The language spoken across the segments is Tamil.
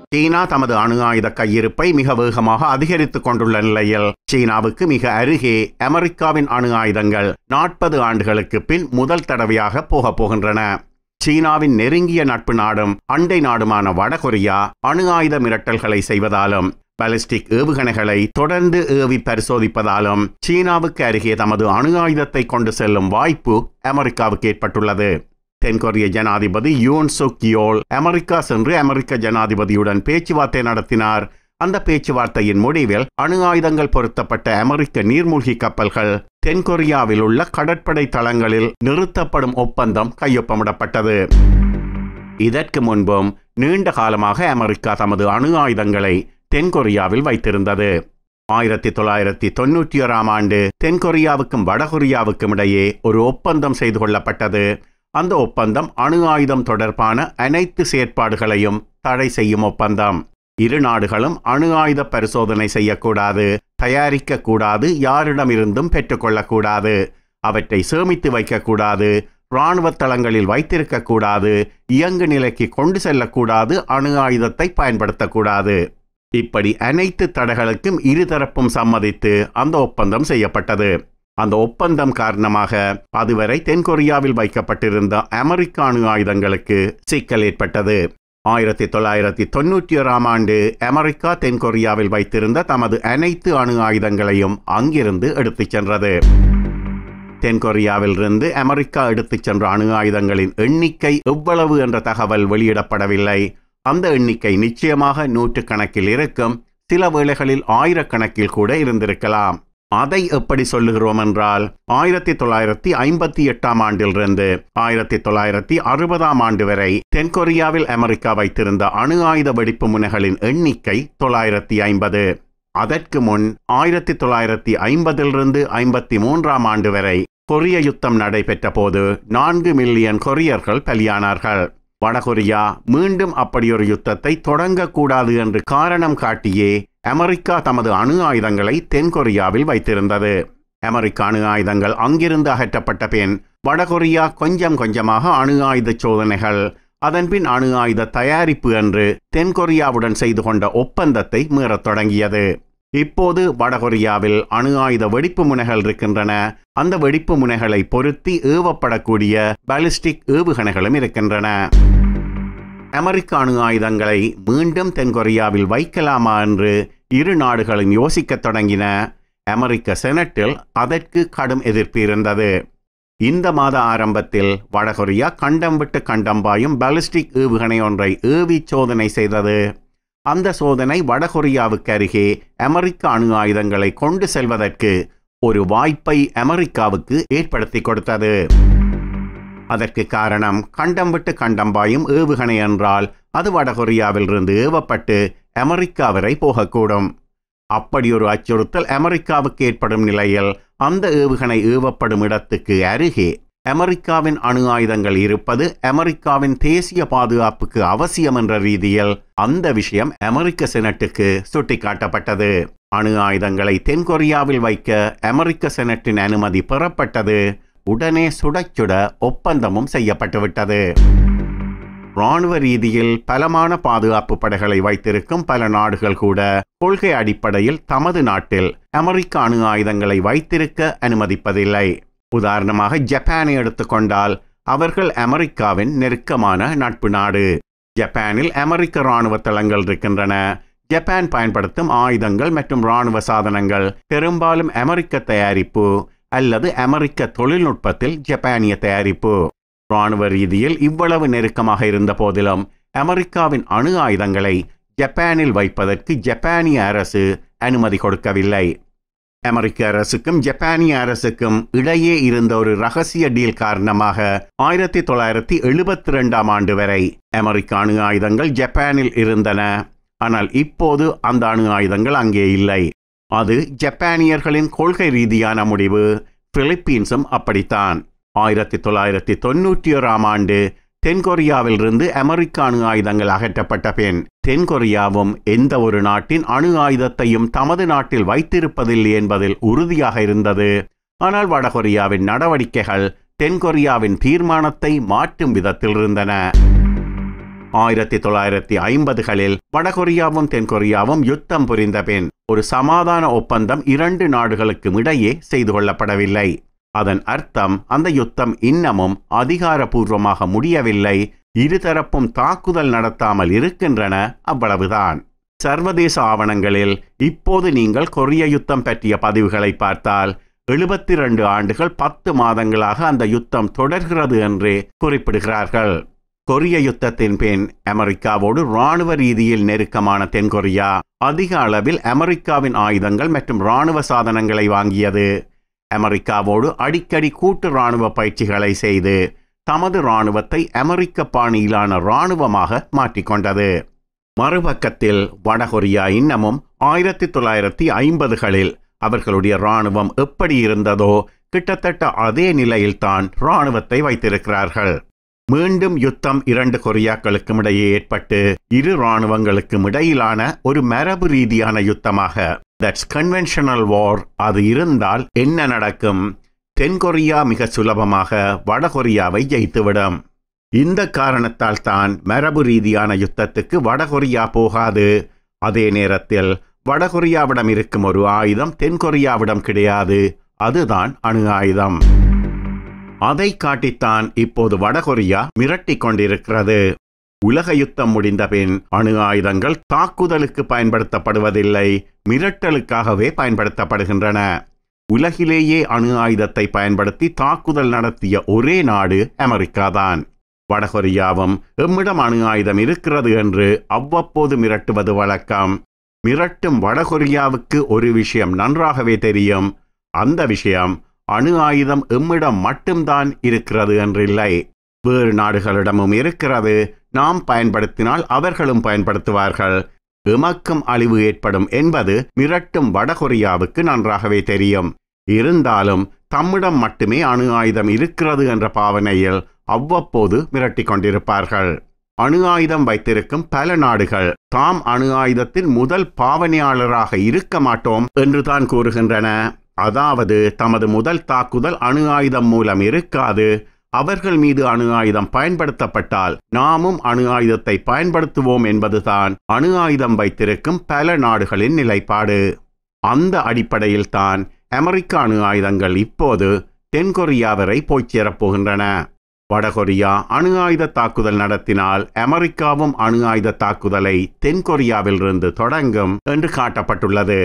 சீனா தமது அணு ஆயுத கையிருப்பை மிக வேகமாக அதிகரித்துக் கொண்டுள்ள நிலையில் சீனாவுக்கு மிக அருகே அமெரிக்காவின் அணு ஆயுதங்கள் நாற்பது ஆண்டுகளுக்கு பின் முதல் தடவையாக போகப் போகின்றன சீனாவின் நெருங்கிய நட்பு நாடும் அண்டை நாடுமான வடகொரியா அணு ஆயுத மிரட்டல்களை செய்வதாலும் பாலிஸ்டிக் ஏவுகணைகளை தொடர்ந்து ஏவி பரிசோதிப்பதாலும் சீனாவுக்கு அருகே தமது அணு ஆயுதத்தை கொண்டு செல்லும் வாய்ப்பு அமெரிக்காவுக்கு ஏற்பட்டுள்ளது தென்கொரிய ஜனாதிபதி யூன் சுக் யோல் அமெரிக்கா சென்று அமெரிக்க ஜனாதிபதியுடன் பேச்சுவார்த்தை நடத்தினார் அந்த பேச்சுவார்த்தையின் முடிவில் அணு ஆயுதங்கள் பொருத்தப்பட்ட அமெரிக்க நீர்மூழ்கி கப்பல்கள் தென்கொரியாவில் உள்ள கடற்படை தளங்களில் நிறுத்தப்படும் ஒப்பந்தம் கையொப்பமிடப்பட்டது இதற்கு முன்பும் நீண்ட காலமாக அமெரிக்கா தமது அணு ஆயுதங்களை தென்கொரியாவில் வைத்திருந்தது ஆயிரத்தி தொள்ளாயிரத்தி தொன்னூற்றி ஓராம் ஆண்டு தென்கொரியாவுக்கும் வடகொரியாவுக்கும் இடையே ஒரு ஒப்பந்தம் செய்து கொள்ளப்பட்டது அந்த ஒப்பந்தம் அணு ஆயுதம் தொடர்பான அனைத்து செயற்பாடுகளையும் தடை செய்யும் ஒப்பந்தம் இரு நாடுகளும் அணு ஆயுத பரிசோதனை செய்யக்கூடாது தயாரிக்கக்கூடாது யாரிடமிருந்தும் பெற்றுக்கொள்ளக்கூடாது அவற்றை சேமித்து வைக்கக்கூடாது இராணுவ தளங்களில் வைத்திருக்கக்கூடாது இயங்கு நிலைக்கு கொண்டு செல்லக்கூடாது அணு ஆயுதத்தை பயன்படுத்தக்கூடாது இப்படி அனைத்து தடைகளுக்கும் இருதரப்பும் சம்மதித்து அந்த ஒப்பந்தம் செய்யப்பட்டது அந்த ஒப்பந்தம் காரணமாக அதுவரை தென்கொரியாவில் வைக்கப்பட்டிருந்த அமெரிக்க அணு ஆயுதங்களுக்கு சிக்கல் ஏற்பட்டது ஆயிரத்தி தொள்ளாயிரத்தி தொன்னூற்றி ஓராம் ஆண்டு அமெரிக்கா தென்கொரியாவில் வைத்திருந்த தமது அனைத்து அணு ஆயுதங்களையும் அங்கிருந்து எடுத்துச் சென்றது தென்கொரியாவிலிருந்து அமெரிக்கா எடுத்துச் சென்ற அணு ஆயுதங்களின் எண்ணிக்கை எவ்வளவு என்ற தகவல் வெளியிடப்படவில்லை அந்த எண்ணிக்கை நிச்சயமாக நூற்றுக்கணக்கில் இருக்கும் சில வேளைகளில் ஆயிரக்கணக்கில் கூட இருந்திருக்கலாம் அதை எப்படி சொல்லுகிறோம் என்றால் ஆயிரத்தி தொள்ளாயிரத்தி ஐம்பத்தி எட்டாம் ஆண்டிலிருந்து ஆயிரத்தி தொள்ளாயிரத்தி அறுபதாம் ஆண்டு வரை தென்கொரியாவில் அமெரிக்கா வைத்திருந்த அணு ஆயுத வெடிப்பு முனைகளின் எண்ணிக்கை தொள்ளாயிரத்தி ஐம்பது அதற்கு முன் ஆயிரத்தி தொள்ளாயிரத்தி ஐம்பதிலிருந்து ஐம்பத்தி மூன்றாம் ஆண்டு வரை கொரிய யுத்தம் நடைபெற்ற போது நான்கு மில்லியன் கொரியர்கள் பலியானார்கள் வடகொரியா மீண்டும் அப்படியொரு யுத்தத்தை தொடங்கக்கூடாது என்று காரணம் காட்டியே அமெரிக்கா தமது அணு ஆயுதங்களை தென்கொரியாவில் வைத்திருந்தது அமெரிக்க அணு ஆயுதங்கள் அங்கிருந்து அகற்றப்பட்ட பின் வடகொரியா கொஞ்சம் கொஞ்சமாக அணு ஆயுத சோதனைகள் அதன்பின் அணு ஆயுத தயாரிப்பு என்று தென்கொரியாவுடன் செய்து கொண்ட ஒப்பந்தத்தை மீறத் தொடங்கியது இப்போது வடகொரியாவில் அணு ஆயுத வெடிப்பு முனைகள் இருக்கின்றன அந்த வெடிப்பு முனைகளை பொருத்தி ஏவப்படக்கூடிய பாலிஸ்டிக் ஏவுகணைகளும் இருக்கின்றன அமெரிக்க அணு ஆயுதங்களை மீண்டும் தென்கொரியாவில் வைக்கலாமா என்று இரு நாடுகளும் யோசிக்கத் தொடங்கின அமெரிக்க செனட்டில் அதற்கு கடும் எதிர்ப்பு இருந்தது இந்த மாத ஆரம்பத்தில் வடகொரியா கண்டம் விட்டு கண்டம் பாயும் பாலிஸ்டிக் ஏவுகணை ஒன்றை ஏவி சோதனை செய்தது அந்த சோதனை வடகொரியாவுக்கு அருகே அமெரிக்க அணு ஆயுதங்களை கொண்டு செல்வதற்கு ஒரு வாய்ப்பை அமெரிக்காவுக்கு ஏற்படுத்தி கொடுத்தது அதற்கு காரணம் கண்டம் விட்டு கண்டம் பாயும் ஏவுகணை என்றால் அது வடகொரியாவிலிருந்து ஏவப்பட்டு அமெரிக்கா வரை போகக்கூடும் அப்படி ஒரு அச்சுறுத்தல் அமெரிக்காவுக்கு ஏற்படும் நிலையில் அந்த ஏவுகணை ஏவப்படும் இடத்துக்கு அருகே அமெரிக்காவின் அணு ஆயுதங்கள் இருப்பது அமெரிக்காவின் தேசிய பாதுகாப்புக்கு அவசியம் என்ற ரீதியில் அந்த விஷயம் அமெரிக்க செனட்டுக்கு சுட்டிக்காட்டப்பட்டது அணு ஆயுதங்களை தென்கொரியாவில் வைக்க அமெரிக்க செனட்டின் அனுமதி பெறப்பட்டது உடனே சுடச் சுட ஒப்பந்தமும் செய்யப்பட்டுவிட்டது இராணுவ ரீதியில் பலமான பாதுகாப்பு படைகளை வைத்திருக்கும் பல நாடுகள் கூட கொள்கை அடிப்படையில் தமது நாட்டில் அமெரிக்க அணு ஆயுதங்களை வைத்திருக்க அனுமதிப்பதில்லை உதாரணமாக ஜப்பானை எடுத்துக்கொண்டால் அவர்கள் அமெரிக்காவின் நெருக்கமான நட்பு நாடு ஜப்பானில் அமெரிக்க இராணுவ தளங்கள் இருக்கின்றன ஜப்பான் பயன்படுத்தும் ஆயுதங்கள் மற்றும் இராணுவ சாதனங்கள் பெரும்பாலும் அமெரிக்க தயாரிப்பு அல்லது அமெரிக்க தொழில்நுட்பத்தில் ஜப்பானிய தயாரிப்பு இராணுவ ரீதியில் இவ்வளவு நெருக்கமாக இருந்த போதிலும் அமெரிக்காவின் அணு ஆயுதங்களை ஜப்பானில் வைப்பதற்கு ஜப்பானிய அரசு அனுமதி கொடுக்கவில்லை அமெரிக்க அரசுக்கும் ஜப்பானிய அரசுக்கும் இடையே இருந்த ஒரு ரகசிய டீல் காரணமாக ஆயிரத்தி தொள்ளாயிரத்தி எழுபத்தி ரெண்டாம் ஆண்டு வரை அமெரிக்க அணு ஆயுதங்கள் ஜப்பானில் இருந்தன ஆனால் இப்போது அந்த அணு ஆயுதங்கள் அங்கே இல்லை அது ஜப்பானியர்களின் கொள்கை ரீதியான முடிவு பிலிப்பீன்ஸும் அப்படித்தான் ஆயிரத்தி தொள்ளாயிரத்தி தொன்னூற்றி ஓராம் ஆண்டு தென்கொரியாவிலிருந்து அமெரிக்க அணு ஆயுதங்கள் அகற்றப்பட்ட பின் தென்கொரியாவும் எந்த ஒரு நாட்டின் அணு ஆயுதத்தையும் தமது நாட்டில் வைத்திருப்பதில்லை என்பதில் உறுதியாக இருந்தது ஆனால் வடகொரியாவின் நடவடிக்கைகள் தென்கொரியாவின் தீர்மானத்தை மாற்றும் விதத்தில் இருந்தன ஆயிரத்தி தொள்ளாயிரத்தி ஐம்பதுகளில் வடகொரியாவும் தென்கொரியாவும் யுத்தம் புரிந்த பின் ஒரு சமாதான ஒப்பந்தம் இரண்டு நாடுகளுக்கும் இடையே செய்து கொள்ளப்படவில்லை அதன் அர்த்தம் அந்த யுத்தம் இன்னமும் அதிகாரபூர்வமாக முடியவில்லை இருதரப்பும் தாக்குதல் நடத்தாமல் இருக்கின்றன அவ்வளவுதான் சர்வதேச ஆவணங்களில் இப்போது நீங்கள் கொரிய யுத்தம் பற்றிய பதிவுகளை பார்த்தால் எழுபத்தி ரெண்டு ஆண்டுகள் பத்து மாதங்களாக அந்த யுத்தம் தொடர்கிறது என்று குறிப்பிடுகிறார்கள் கொரிய யுத்தத்தின் பின் அமெரிக்காவோடு இராணுவ ரீதியில் நெருக்கமான தென்கொரியா அதிக அளவில் அமெரிக்காவின் ஆயுதங்கள் மற்றும் இராணுவ சாதனங்களை வாங்கியது அமெரிக்காவோடு அடிக்கடி கூட்டு இராணுவ பயிற்சிகளை செய்து தமது இராணுவத்தை அமெரிக்க பாணியிலான இராணுவமாக மாற்றிக்கொண்டது மறுபக்கத்தில் வடகொரியா இன்னமும் ஆயிரத்தி தொள்ளாயிரத்தி ஐம்பதுகளில் அவர்களுடைய இராணுவம் எப்படி இருந்ததோ கிட்டத்தட்ட அதே நிலையில்தான் இராணுவத்தை வைத்திருக்கிறார்கள் மீண்டும் யுத்தம் இரண்டு கொரியாக்களுக்கும் இடையே ஏற்பட்டு இரு இராணுவங்களுக்கும் இடையிலான ஒரு மரபு ரீதியான யுத்தமாக தட்ஸ் கன்வென்ஷனல் வார் அது இருந்தால் என்ன நடக்கும் தென்கொரியா மிக சுலபமாக வடகொரியாவை ஜெயித்துவிடும் இந்த காரணத்தால் தான் மரபு ரீதியான யுத்தத்துக்கு வடகொரியா போகாது அதே நேரத்தில் வடகொரியாவிடம் இருக்கும் ஒரு ஆயுதம் தென்கொரியாவிடம் கிடையாது அதுதான் அணு ஆயுதம் அதை காட்டித்தான் இப்போது வடகொரியா மிரட்டிக் கொண்டிருக்கிறது உலக யுத்தம் முடிந்த பின் அணு ஆயுதங்கள் தாக்குதலுக்கு பயன்படுத்தப்படுவதில்லை மிரட்டலுக்காகவே பயன்படுத்தப்படுகின்றன உலகிலேயே அணு ஆயுதத்தை பயன்படுத்தி தாக்குதல் நடத்திய ஒரே நாடு அமெரிக்காதான் வடகொரியாவும் எம்மிடம் அணு ஆயுதம் இருக்கிறது என்று அவ்வப்போது மிரட்டுவது வழக்கம் மிரட்டும் வடகொரியாவுக்கு ஒரு விஷயம் நன்றாகவே தெரியும் அந்த விஷயம் அணு ஆயுதம் எம்மிடம் மட்டும்தான் இருக்கிறது என்றில்லை வேறு நாடுகளிடமும் இருக்கிறது நாம் பயன்படுத்தினால் அவர்களும் பயன்படுத்துவார்கள் எமக்கும் அழிவு ஏற்படும் என்பது மிரட்டும் வடகொரியாவுக்கு நன்றாகவே தெரியும் இருந்தாலும் தம்மிடம் மட்டுமே அணு ஆயுதம் இருக்கிறது என்ற பாவனையில் அவ்வப்போது மிரட்டிக் கொண்டிருப்பார்கள் அணு ஆயுதம் வைத்திருக்கும் பல நாடுகள் தாம் அணு ஆயுதத்தின் முதல் பாவனையாளராக இருக்க மாட்டோம் என்றுதான் கூறுகின்றன அதாவது தமது முதல் தாக்குதல் அணு ஆயுதம் மூலம் இருக்காது அவர்கள் மீது அணு ஆயுதம் பயன்படுத்தப்பட்டால் நாமும் அணு ஆயுதத்தை பயன்படுத்துவோம் என்பதுதான் அணு ஆயுதம் வைத்திருக்கும் பல நாடுகளின் நிலைப்பாடு அந்த அடிப்படையில் தான் அமெரிக்க அணு ஆயுதங்கள் இப்போது தென்கொரியா வரை போய்ச் சேரப்போகின்றன வடகொரியா அணு ஆயுத தாக்குதல் நடத்தினால் அமெரிக்காவும் அணு ஆயுத தாக்குதலை தென்கொரியாவிலிருந்து தொடங்கும் என்று காட்டப்பட்டுள்ளது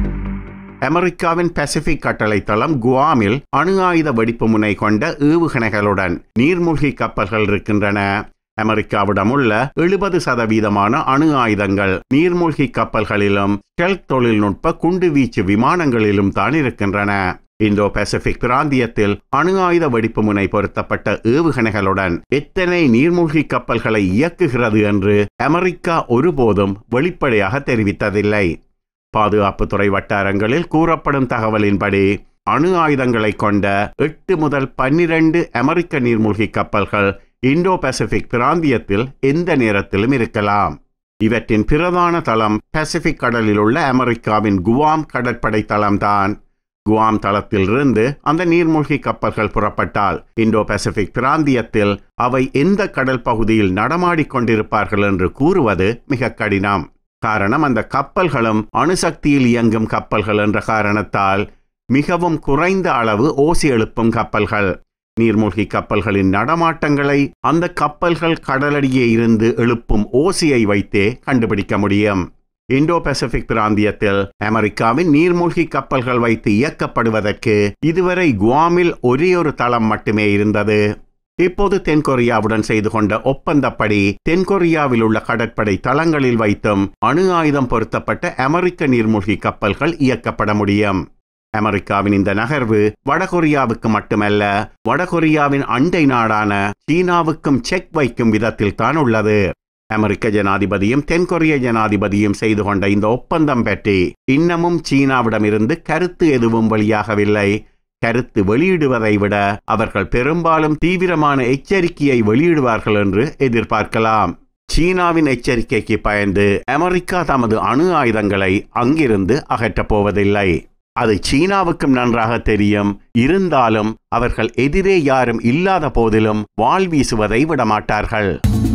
அமெரிக்காவின் பசிபிக் கட்டளை தளம் குவாமில் அணு ஆயுத வெடிப்பு முனை கொண்ட ஏவுகணைகளுடன் நீர்மூழ்கி கப்பல்கள் இருக்கின்றன அமெரிக்காவிடம் உள்ள எழுபது சதவீதமான அணு ஆயுதங்கள் நீர்மூழ்கி கப்பல்களிலும் ஸ்டெல்த் தொழில்நுட்ப குண்டுவீச்சு விமானங்களிலும் தான் இருக்கின்றன இந்தோ பசிபிக் பிராந்தியத்தில் அணு ஆயுத வெடிப்பு முனை பொருத்தப்பட்ட ஏவுகணைகளுடன் எத்தனை நீர்மூழ்கி கப்பல்களை இயக்குகிறது என்று அமெரிக்கா ஒருபோதும் வெளிப்படையாக தெரிவித்ததில்லை பாதுகாப்புத்துறை வட்டாரங்களில் கூறப்படும் தகவலின்படி அணு ஆயுதங்களை கொண்ட எட்டு முதல் பன்னிரண்டு அமெரிக்க நீர்மூழ்கி கப்பல்கள் இந்தோ பசிபிக் பிராந்தியத்தில் எந்த நேரத்திலும் இருக்கலாம் இவற்றின் பிரதான தளம் பசிபிக் கடலில் உள்ள அமெரிக்காவின் குவாம் கடற்படை தளம்தான் குவாம் தளத்திலிருந்து அந்த நீர்மூழ்கி கப்பல்கள் புறப்பட்டால் இந்தோ பசிபிக் பிராந்தியத்தில் அவை எந்த கடல் பகுதியில் நடமாடிக் கொண்டிருப்பார்கள் என்று கூறுவது மிக கடினம் காரணம் அந்த கப்பல்களும் அணுசக்தியில் இயங்கும் கப்பல்கள் என்ற காரணத்தால் மிகவும் குறைந்த அளவு ஓசி எழுப்பும் கப்பல்கள் நீர்மூழ்கி கப்பல்களின் நடமாட்டங்களை அந்த கப்பல்கள் கடலடியே இருந்து எழுப்பும் ஓசியை வைத்தே கண்டுபிடிக்க முடியும் இந்தோ பசிபிக் பிராந்தியத்தில் அமெரிக்காவின் நீர்மூழ்கி கப்பல்கள் வைத்து இயக்கப்படுவதற்கு இதுவரை குவாமில் ஒரே ஒரு தளம் மட்டுமே இருந்தது இப்போது தென்கொரியாவுடன் செய்து கொண்ட ஒப்பந்தப்படி தென்கொரியாவில் உள்ள கடற்படை தளங்களில் வைத்தும் அணு ஆயுதம் பொருத்தப்பட்ட அமெரிக்க நீர்மூழ்கி கப்பல்கள் இயக்கப்பட முடியும் அமெரிக்காவின் இந்த நகர்வு வடகொரியாவுக்கு மட்டுமல்ல வடகொரியாவின் அண்டை நாடான சீனாவுக்கும் செக் வைக்கும் விதத்தில் தான் உள்ளது அமெரிக்க ஜனாதிபதியும் தென்கொரிய ஜனாதிபதியும் செய்து கொண்ட இந்த ஒப்பந்தம் பற்றி இன்னமும் சீனாவிடமிருந்து கருத்து எதுவும் வெளியாகவில்லை கருத்து வெளியிடுவதை விட அவர்கள் பெரும்பாலும் தீவிரமான எச்சரிக்கையை வெளியிடுவார்கள் என்று எதிர்பார்க்கலாம் சீனாவின் எச்சரிக்கைக்கு பயந்து அமெரிக்கா தமது அணு ஆயுதங்களை அங்கிருந்து அகற்றப் போவதில்லை அது சீனாவுக்கும் நன்றாக தெரியும் இருந்தாலும் அவர்கள் எதிரே யாரும் இல்லாத போதிலும் வாள் வீசுவதை விடமாட்டார்கள்